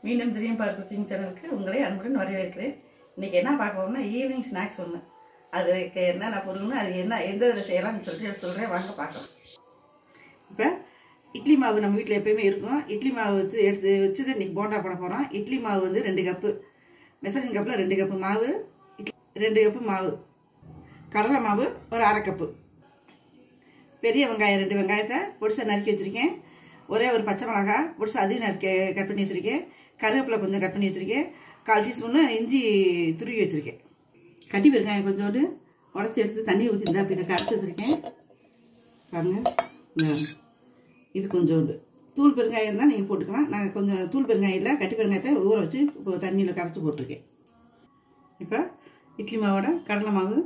மீண்டும் திடீர்னு பார் குக்கிங் சேனலுக்கு உங்களை அன்புடன் வரவேற்கிறேன் இன்னைக்கு என்ன பார்க்க போறோம்னா ஈவினிங் ஸ்நாக்ஸ் ஒன்று அதுக்கு என்னென்ன பொருள்னு அது என்ன எந்த இதில் செய்யலாம்னு சொல்லிட்டு சொல்கிறேன் வாங்க பார்க்கலாம் இப்போ இட்லி மாவு நம்ம வீட்டில் எப்பயுமே இருக்கும் இட்லி மாவு வச்சு எடுத்து வச்சு தான் இன்றைக்கி போண்டா போட போகிறோம் இட்லி மாவு வந்து ரெண்டு கப்பு மெசரிங் கப்பில் ரெண்டு கப்பு மாவு இட்லி- ரெண்டு கப்பு மாவு கடலை மாவு ஒரு அரை கப்பு பெரிய வெங்காயம் ரெண்டு வெங்காயத்தை பொடிசா நறுக்கி வச்சுருக்கேன் ஒரே ஒரு பச்சை மிளகா பொடிசா அதையும் நறுக்கி கட் பண்ணி வச்சுருக்கேன் கருவேப்பிலை கொஞ்சம் கட் பண்ணி வச்சுருக்கேன் கால் டீஸ்பூனு இஞ்சி துருவி வச்சுருக்கேன் கட்டி வெங்காயம் கொஞ்சோண்டு உடச்சி எடுத்து தண்ணி ஊற்றி இருந்தால் அப்படி கரைச்சி வச்சுருக்கேன் பாருங்க இந்த இது கொஞ்சோண்டு தூள் பெருங்காயம் இருந்தால் நீங்கள் போட்டுக்கலாம் நான் கொஞ்சம் தூள் பெருங்காயம் இல்லை கட்டி பெருங்காயத்தை ஊற வச்சு இப்போ தண்ணியில் கரைச்சி போட்டிருக்கேன் இப்போ இட்லி மாவோட கடலை மாவு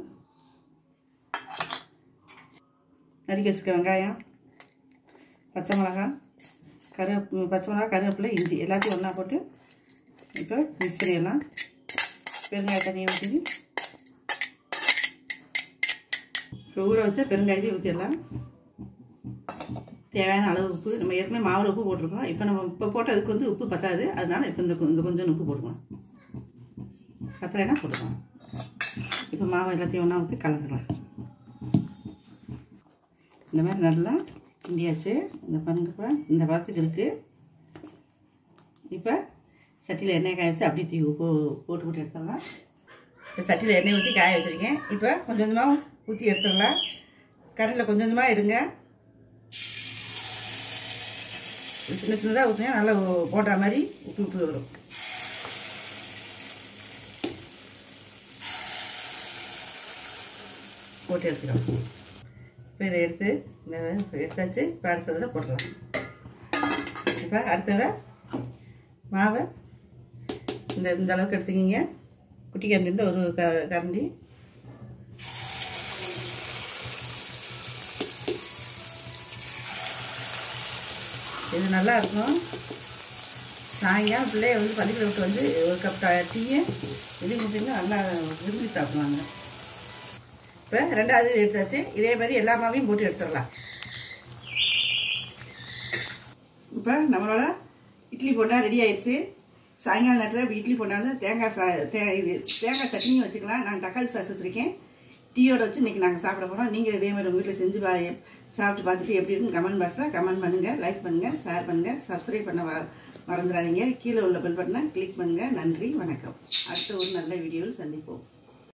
நறுக்கி வச்சுருக்க வெங்காயம் பச்சை மிளகா கருவேப் பச்சை மிளகா கருவேப்பிலை இஞ்சி எல்லாத்தையும் ஒன்றா போட்டு இப்போ மிக்ஸ் பண்ணிடலாம் பெருங்காய தண்ணியை ஊற்றி இப்போ ஊற வச்சா பெருங்காயத்தையும் ஊற்றிடலாம் தேவையான அளவு உப்பு நம்ம ஏற்கனவே மாவில் உப்பு போட்டிருக்கோம் இப்போ நம்ம இப்போ போட்டதுக்கு வந்து உப்பு பத்தாது அதனால இப்போ இந்த கொ- இந்த கொஞ்சம் உப்பு போட்டுக்கலாம் பத்தலைன்னா போட்டுக்கலாம் இப்போ மாவு எல்லாத்தையும் ஒன்றா ஊற்றி கலந்துக்கலாம் இந்த மாதிரி நல்லா கிண்டியாச்சு இந்த பாருங்கப்பா இந்த பதத்துக்கு இருக்குது இப்போ சட்டியில் எண்ணெய் காய வச்சு அப்படியே தூக்கி உப்பு போட்டு போட்டு எடுத்துடலாம் இப்போ சட்டியில் எண்ணெய் ஊற்றி காய வச்சுருக்கேன் இப்போ கொஞ்சம் கொஞ்சமாக ஊற்றி எடுத்துடலாம் கரண்டில் கொஞ்சம் கொஞ்சமாக எடுங்க சின்ன சின்னதாக ஊற்றினா நல்லா போடுற மாதிரி உப்பு உப்பு வரும் போட்டு எடுத்துக்கலாம் இப்போ இதை எடுத்து இந்த இப்போ எடுத்தாச்சு இப்போ அடுத்ததில் போடலாம் இப்போ அடுத்ததை மாவை இந்த இந்த அளவுக்கு எடுத்துக்கிங்க குட்டி கரண்டி இருந்தால் ஒரு க கரண்டி இது நல்லா இருக்கும் சாயங்காலம் பிள்ளைய வந்து பள்ளிக்கூட விட்டு வந்து ஒரு கப் டீயை இது கொடுத்தீங்கன்னா நல்லா விரும்பி சாப்பிடுவாங்க இப்போ ரெண்டாவது இது எடுத்தாச்சு இதே மாதிரி எல்லா மாவையும் போட்டு எடுத்துடலாம் இப்போ நம்மளோட இட்லி போண்டா ரெடி ஆயிடுச்சு சாயங்கால நேரத்தில் இப்படி இட்லி போண்டா வந்து தேங்காய் சா தே இது தேங்காய் சட்னியும் வச்சுக்கலாம் நான் தக்காளி சாஸ் வச்சுருக்கேன் டீயோட வச்சு இன்றைக்கி நாங்கள் சாப்பிட போகிறோம் நீங்கள் இதே மாதிரி உங்கள் வீட்டில் செஞ்சு பா சாப்பிட்டு பார்த்துட்டு எப்படி இருக்குன்னு கமெண்ட் பாக்ஸில் கமெண்ட் பண்ணுங்கள் லைக் பண்ணுங்கள் ஷேர் பண்ணுங்கள் சப்ஸ்கிரைப் பண்ண வ- மறந்துடாதீங்க கீழே உள்ள பெல் பட்டனை கிளிக் பண்ணுங்கள் நன்றி வணக்கம் அடுத்த ஒரு நல்ல வீடியோவில் சந்திப்போம்